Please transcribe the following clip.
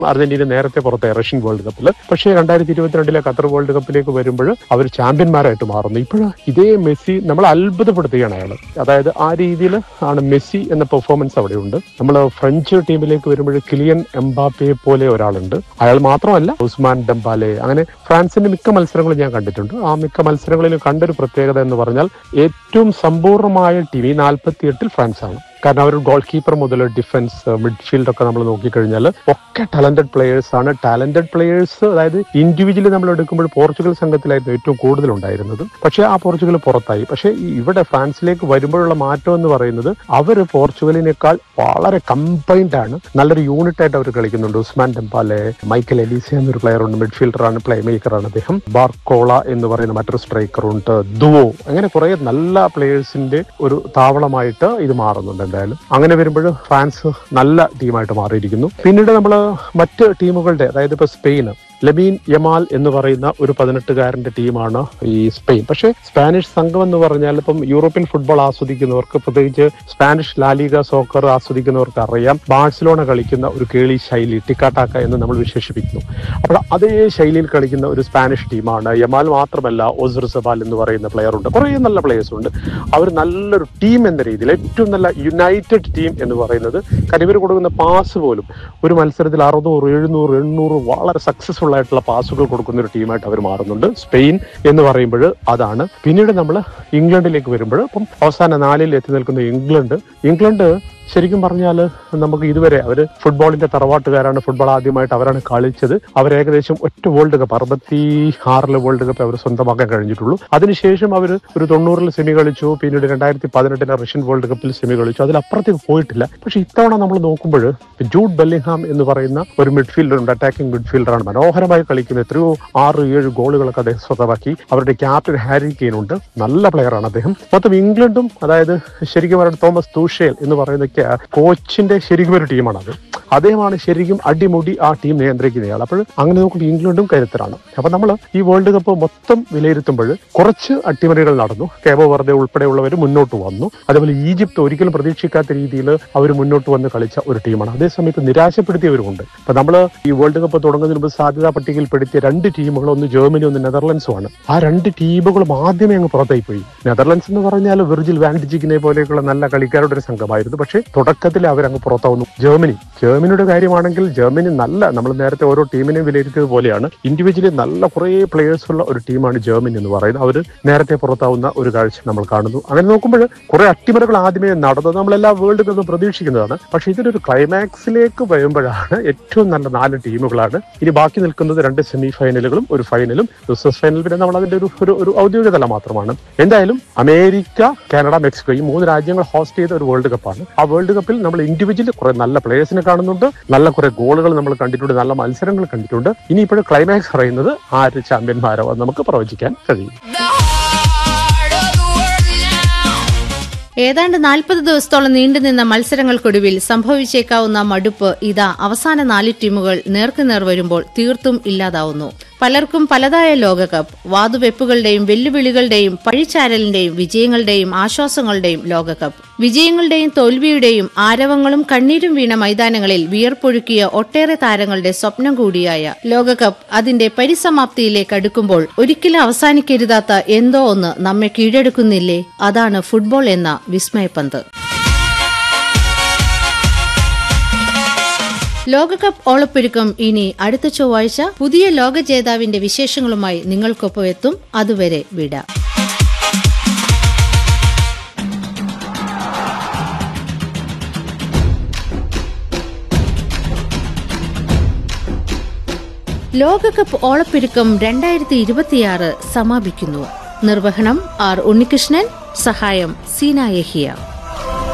Argentina നേരത്തെ പുറത്തായി Russian world കപ്പിൽ പക്ഷേ രണ്ടായിരത്തി ഇരുപത്തിരണ്ടിലെ ഖത്തർ വേൾഡ് കപ്പിലേക്ക് വരുമ്പോൾ അവർ ചാമ്പ്യന്മാരായിട്ട് മാറുന്നു ഇപ്പോൾ ഇതേ മെസ്സി നമ്മളെ അത്ഭുതപ്പെടുത്തുകയാണ് അയാൾ അതായത് ആ രീതിയിൽ ആണ് മെസ്സി എന്ന പെർഫോമൻസ് അവിടെയുണ്ട് നമ്മൾ ഫ്രഞ്ച് ടീമിലേക്ക് വരുമ്പോൾ കിലിയൻ എംബാപ്പയെ പോലെ ഒരാളുണ്ട് അയാൾ മാത്രമല്ല ഉസ്മാൻ ഡംബാലെ അങ്ങനെ ഫ്രാൻസിന്റെ മിക്ക മത്സരങ്ങളും ഞാൻ കണ്ടിട്ടുണ്ട് ആ മിക്ക മത്സരങ്ങളിലും കണ്ടൊരു പ്രത്യേകത എന്ന് പറഞ്ഞാൽ ഏറ്റവും സമ്പൂർണ്ണമായ ടീം ഈ നാൽപ്പത്തി എട്ടിൽ ഫ്രാൻസ് ആണ് കാരണം അവർ ഗോൾ കീപ്പർ മുതൽ ഡിഫൻസ് മിഡ്ഫീൽഡ് ഒക്കെ നമ്മൾ നോക്കിക്കഴിഞ്ഞാൽ ഒക്കെ ടാലന്റഡ് പ്ലേയേഴ്സ് ആണ് ടാലന്റഡ് പ്ലേയേഴ്സ് അതായത് ഇൻഡിവിജ്വലി നമ്മൾ എടുക്കുമ്പോൾ പോർച്ചുഗൽ സംഘത്തിലായിരുന്നു ഏറ്റവും കൂടുതൽ ഉണ്ടായിരുന്നത് പക്ഷേ ആ പോർച്ചുഗൽ പുറത്തായി പക്ഷേ ഈ ഇവിടെ ഫ്രാൻസിലേക്ക് വരുമ്പോഴുള്ള മാറ്റം എന്ന് പറയുന്നത് അവർ പോർച്ചുഗലിനേക്കാൾ വളരെ കമ്പൈൻഡ് ആണ് നല്ലൊരു യൂണിറ്റ് ആയിട്ട് അവർ കളിക്കുന്നുണ്ട് ഉസ്മാൻ ഡെമ്പാലെ മൈക്കൽ എലീസ എന്നൊരു പ്ലെയർ ഉണ്ട് മിഡ്ഫീൽഡർ ആണ് പ്ലേ മേക്കർ ആണ് അദ്ദേഹം ബാർക്കോള എന്ന് പറയുന്ന മറ്റൊരു സ്ട്രൈക്കർ ഉണ്ട് ദുവോ അങ്ങനെ കുറെ നല്ല പ്ലേയേഴ്സിന്റെ ഒരു താവളമായിട്ട് ഇത് മാറുന്നുണ്ട് എന്തായാലും അങ്ങനെ വരുമ്പോൾ ഫ്രാൻസ് നല്ല ടീമായിട്ട് മാറിയിരിക്കുന്നു പിന്നീട് നമ്മൾ മറ്റ് ടീമുകളുടെ അതായത് ഇപ്പൊ സ്പെയിൻ ലബീൻ യമാൽ എന്ന് പറയുന്ന ഒരു പതിനെട്ടുകാരന്റെ ടീമാണ് ഈ സ്പെയിൻ പക്ഷേ സ്പാനിഷ് സംഘം എന്ന് പറഞ്ഞാൽ ഇപ്പം യൂറോപ്യൻ ഫുട്ബോൾ ആസ്വദിക്കുന്നവർക്ക് പ്രത്യേകിച്ച് സ്പാനിഷ് ലാലിക സോക്കർ ആസ്വദിക്കുന്നവർക്ക് അറിയാം ബാഴ്സലോണ കളിക്കുന്ന ഒരു കേളി ശൈലി ടിക്കാട്ടാക്ക എന്ന് നമ്മൾ വിശേഷിപ്പിക്കുന്നു അപ്പോൾ അതേ ശൈലിയിൽ കളിക്കുന്ന ഒരു സ്പാനിഷ് ടീമാണ് യമാൽ മാത്രമല്ല ഒസർ സബാൽ എന്ന് പറയുന്ന പ്ലെയർ ഉണ്ട് കുറേ നല്ല പ്ലെയേഴ്സ് ഉണ്ട് അവർ നല്ലൊരു ടീം എന്ന രീതിയിൽ ഏറ്റവും നല്ല യുണൈറ്റഡ് ടീം എന്ന് പറയുന്നത് കാരണം ഇവർ കൊടുക്കുന്ന പാസ് പോലും ഒരു മത്സരത്തിൽ അറുന്നൂറ് എഴുന്നൂറ് എണ്ണൂറ് വളരെ സക്സസ്ഫുൾ ആയിട്ടുള്ള പാസുകൾ കൊടുക്കുന്ന ഒരു ടീമായിട്ട് അവർ മാറുന്നുണ്ട് സ്പെയിൻ എന്ന് പറയുമ്പോൾ അതാണ് പിന്നീട് നമ്മൾ ഇംഗ്ലണ്ടിലേക്ക് വരുമ്പോൾ ഇപ്പം അവസാന നാലിൽ എത്തി നിൽക്കുന്ന ഇംഗ്ലണ്ട് ഇംഗ്ലണ്ട് ശരിക്കും പറഞ്ഞാൽ നമുക്ക് ഇതുവരെ അവർ ഫുട്ബോളിന്റെ തറവാട്ടുകാരാണ് ഫുട്ബോൾ ആദ്യമായിട്ട് അവരാണ് കളിച്ചത് അവർ ഏകദേശം ഒറ്റ വേൾഡ് കപ്പ് അറുപത്തി ആറില് വേൾഡ് കപ്പ് അവർ സ്വന്തമാക്കാൻ കഴിഞ്ഞിട്ടുള്ളൂ അതിനുശേഷം അവർ ഒരു തൊണ്ണൂറിൽ സെമി കളിച്ചു പിന്നീട് രണ്ടായിരത്തി പതിനെട്ടിലെ റഷ്യൻ വേൾഡ് കപ്പിൽ സെമി കളിച്ചു അതിലപ്പുറത്തേക്ക് പോയിട്ടില്ല പക്ഷെ ഇത്തവണ നമ്മൾ നോക്കുമ്പോൾ ജൂഡ് ബെല്ലിംഗ്ഹാം എന്ന് പറയുന്ന ഒരു മിഡ്ഫീൽഡർ ഉണ്ട് അറ്റാക്കിംഗ് മിഡ്ഫീൽഡറാണ് മനോഹരമായി കളിക്കുന്ന എത്രയോ ആറ് ഏഴ് ഗോളുകളൊക്കെ അദ്ദേഹം സ്വന്തമാക്കി അവരുടെ ക്യാപ്റ്റൻ ഹാരി കെയ്ൻ ഉണ്ട് നല്ല പ്ലെയറാണ് അദ്ദേഹം മൊത്തം ഇംഗ്ലണ്ടും അതായത് ശരിക്കും പറയുന്നത് തോമസ് തൂഷേൽ എന്ന് പറയുന്ന കോച്ചിന്റെ ശരിക്കും ഒരു ടീമാണ് അത് അദ്ദേഹമാണ് ശരിക്കും അടിമുടി ആ ടീം നിയന്ത്രിക്കുന്നയാൾ അപ്പോൾ അങ്ങനെ നോക്കുമ്പോൾ ഇംഗ്ലണ്ടും കരുത്തരാണ് അപ്പൊ നമ്മൾ ഈ വേൾഡ് കപ്പ് മൊത്തം വിലയിരുത്തുമ്പോൾ കുറച്ച് അട്ടിമറികൾ നടന്നു കേബോ വെറുതെ ഉൾപ്പെടെയുള്ളവർ മുന്നോട്ട് വന്നു അതേപോലെ ഈജിപ്ത് ഒരിക്കലും പ്രതീക്ഷിക്കാത്ത രീതിയിൽ അവർ മുന്നോട്ട് വന്ന് കളിച്ച ഒരു ടീമാണ് അതേസമയത്ത് നിരാശപ്പെടുത്തിയവരുമുണ്ട് അപ്പൊ നമ്മൾ ഈ വേൾഡ് കപ്പ് തുടങ്ങുന്നതിന് മുമ്പ് സാധ്യതാ പട്ടികയിൽപ്പെടുത്തിയ രണ്ട് ടീമുകൾ ഒന്ന് ജർമ്മനി ഒന്ന് നെതർലൻഡ്സുമാണ് ആ രണ്ട് ടീമുകളും ആദ്യമേ അങ്ങ് പുറത്തായി പോയി നെതർലൻഡ്സ് എന്ന് പറഞ്ഞാൽ വെർജിൽ വാൻഡിജിക്കിനെ പോലെയൊക്കെയുള്ള നല്ല കളിക്കാരുടെ ഒരു സംഘമായിരുന്നു പക്ഷേ തുടക്കത്തിൽ അവരങ്ങ് പുറത്താവുന്നു ജർമ്മനി ജർമ്മനിയുടെ കാര്യമാണെങ്കിൽ ജർമ്മനി നല്ല നമ്മൾ നേരത്തെ ഓരോ ടീമിനെയും വിലയിരുത്തിയത് പോലെയാണ് ഇൻഡിവിജ്വലി നല്ല കുറേ പ്ലേയേഴ്സ് ഉള്ള ഒരു ടീമാണ് ജർമ്മനി എന്ന് പറയുന്നത് അവർ നേരത്തെ പുറത്താവുന്ന ഒരു കാഴ്ച നമ്മൾ കാണുന്നു അങ്ങനെ നോക്കുമ്പോൾ കുറെ അട്ടിമറികൾ ആദ്യമേ നടന്നത് നമ്മളെല്ലാ വേൾഡ് കപ്പും പ്രതീക്ഷിക്കുന്നതാണ് പക്ഷെ ഇതിനൊരു ക്ലൈമാക്സിലേക്ക് വരുമ്പോഴാണ് ഏറ്റവും നല്ല നാല് ടീമുകളാണ് ഇനി ബാക്കി നിൽക്കുന്നത് രണ്ട് സെമി ഫൈനലുകളും ഒരു ഫൈനലും സെസ് ഫൈനൽ പിന്നെ നമ്മൾ അതിന്റെ ഒരു ഒരു ഒരു ഔദ്യോഗിക തല മാത്രമാണ് എന്തായാലും അമേരിക്ക കാനഡ മെക്സിക്കോ ഈ മൂന്ന് രാജ്യങ്ങൾ ഹോസ്റ്റ് ചെയ്ത ഒരു വേൾഡ് കപ്പാണ് ആ വേൾഡ് കപ്പിൽ നമ്മൾ ഇൻഡിവിജ്വലി കുറെ നല്ല പ്ലേയേഴ്സിനെ കാണുന്നുണ്ട് നല്ല കുറെ ഗോളുകൾ നമ്മൾ കണ്ടിട്ടുണ്ട് നല്ല മത്സരങ്ങൾ കണ്ടിട്ടുണ്ട് ഇനി ഇപ്പോഴും ക്ലൈമാക്സ് പറയുന്നത് ആര് ചാമ്പ്യന്മാരോ അത് നമുക്ക് പ്രവചിക്കാൻ കഴിയും The heart of the world now. ഏതാണ്ട് നാൽപ്പത് ദിവസത്തോളം നീണ്ടുനിന്ന മത്സരങ്ങൾക്കൊടുവിൽ സംഭവിച്ചേക്കാവുന്ന മടുപ്പ് ഇതാ അവസാന നാല് ടീമുകൾ നേർക്കുനേർ വരുമ്പോൾ തീർത്തും ഇല്ലാതാവുന്നു പലർക്കും പലതായ ലോകകപ്പ് വാതുവെപ്പുകളുടെയും വെല്ലുവിളികളുടെയും പഴിച്ചാരലിന്റെയും വിജയങ്ങളുടെയും ആശ്വാസങ്ങളുടെയും ലോകകപ്പ് വിജയങ്ങളുടെയും തോൽവിയുടെയും ആരവങ്ങളും കണ്ണീരും വീണ മൈതാനങ്ങളിൽ വിയർപ്പൊഴുക്കിയ ഒട്ടേറെ താരങ്ങളുടെ സ്വപ്നം കൂടിയായ ലോകകപ്പ് അതിന്റെ പരിസമാപ്തിയിലേക്ക് അടുക്കുമ്പോൾ ഒരിക്കലും അവസാനിക്കരുതാത്ത എന്തോ ഒന്ന് നമ്മെ കീഴടക്കുന്നില്ലേ അതാണ് ഫുട്ബോൾ എന്ന വിസ്മയപ്പന്ത് ലോകകപ്പ് ഓളപ്പൊരുക്കം ഇനി അടുത്ത ചൊവ്വാഴ്ച പുതിയ ലോക ജേതാവിന്റെ വിശേഷങ്ങളുമായി നിങ്ങൾക്കൊപ്പം എത്തും അതുവരെ വിട ലോകകപ്പ് ഓളപ്പെരുക്കം രണ്ടായിരത്തി ഇരുപത്തിയാറ് സമാപിക്കുന്നു നിർവഹണം ആർ ഉണ്ണികൃഷ്ണൻ സഹായം സീന യഹിയ